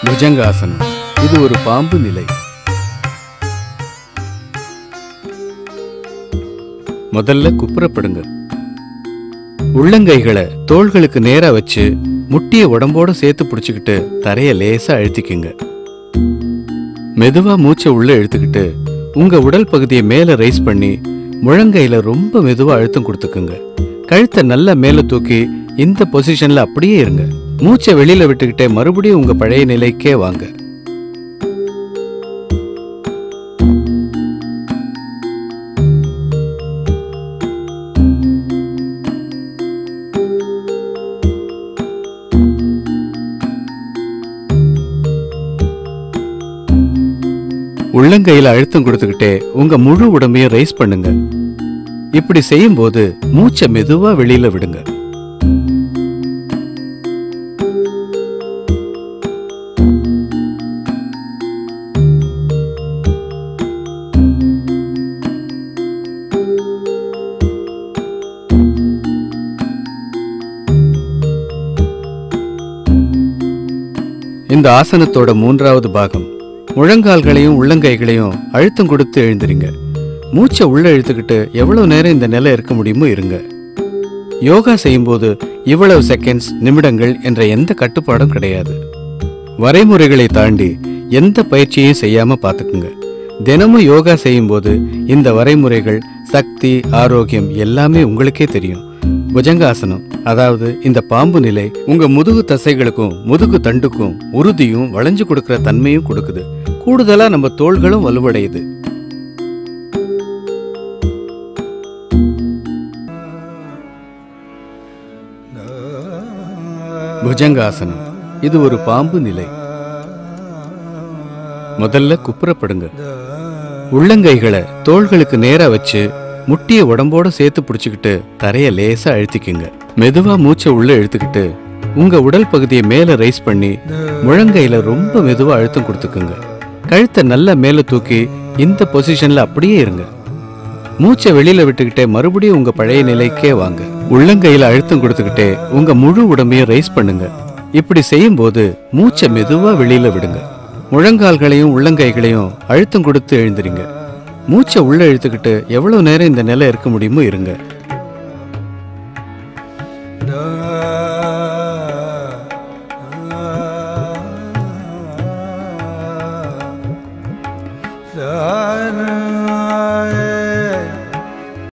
புஜங்காசனம் இது ஒரு பாம்பு நிலை முதல்ல குப்புறப்படுங்க உள்ளங்கைகளை தோள்களுக்கு நேரா வச்சு முட்டிய உடம்போட சேர்த்து பிடிச்சுக்கிட்டு தரைய லேசா அழுத்திக்குங்க மெதுவா மூச்சை உள்ள இழுத்துக்கிட்டு உங்க உடல் பகுதியை மேல ரைஸ் பண்ணி முழங்கையில ரொம்ப மெதுவா அழுத்தம் கொடுத்துக்குங்க கழுத்தை நல்லா மேல தூக்கி இந்த பொசிஷன்ல அப்படியே இருங்க மூச்சை வெளியில விட்டுக்கிட்டே மறுபடியும் உங்க பழைய நிலைக்கே வாங்க உள்ளங்கையில அழுத்தம் கொடுத்துக்கிட்டே உங்க முழு உடம்பையும் ரைஸ் பண்ணுங்க இப்படி செய்யும்போது மூச்சை மெதுவா வெளியில விடுங்க இந்த ஆசனத்தோட மூன்றாவது பாகம் முழங்கால்களையும் உள்ளங்கைகளையும் அழுத்தம் கொடுத்து எழுந்திருங்க மூச்சை உள்ள இழுத்துக்கிட்டு எவ்வளவு நேரம் இந்த நிலை இருக்க முடியுமோ இருங்க யோகா செய்யும்போது இவ்வளவு செகண்ட்ஸ் நிமிடங்கள் என்ற எந்த கட்டுப்பாடும் கிடையாது வரைமுறைகளை தாண்டி எந்த பயிற்சியையும் செய்யாம பாத்துக்குங்க தினமும் யோகா செய்யும்போது இந்த வரைமுறைகள் சக்தி ஆரோக்கியம் எல்லாமே உங்களுக்கே தெரியும் புஜங்காசனம் அதாவது இந்த பாம்பு நிலை உங்க முதுகு தசைகளுக்கும் முதுகு தண்டுக்கும் உறுதியும் வளைஞ்சு கொடுக்கிற தன்மையும் கொடுக்குது கூடுதலா நம்ம தோள்களும் வலுவடையுது புஜங்காசனம் இது ஒரு பாம்பு நிலை முதல்ல குப்புறப்படுங்க உள்ளங்கைகளை தோள்களுக்கு நேரா வச்சு முட்டிய உடம்போட சேர்த்து பிடிச்சுக்கிட்டு தரைய லேசா அழுத்திக்குங்க மெதுவா மூச்சை உள்ள இழுத்துக்கிட்டு உங்க உடல் பகுதியை மேல ரைஸ் பண்ணி முழங்கையில ரொம்ப மெதுவா அழுத்தம் கொடுத்துக்குங்க கழுத்தை நல்லா மேல தூக்கி இந்த பொசிஷன்ல அப்படியே இருங்க மூச்சை வெளியில விட்டுக்கிட்டே மறுபடியும் உங்க பழைய நிலைக்கே வாங்க உள்ளங்கையில அழுத்தம் கொடுத்துக்கிட்டே உங்க முழு உடம்பையும் ரைஸ் பண்ணுங்க இப்படி செய்யும்போது மூச்சை மெதுவா வெளியில விடுங்க முழங்கால்களையும் உள்ளங்கைகளையும் அழுத்தம் கொடுத்து எழுந்திருங்க மூச்சை உள்ள இழுத்துக்கிட்டு எவ்வளவு நேரம் இந்த நிலை இருக்க முடியுமோ இருங்க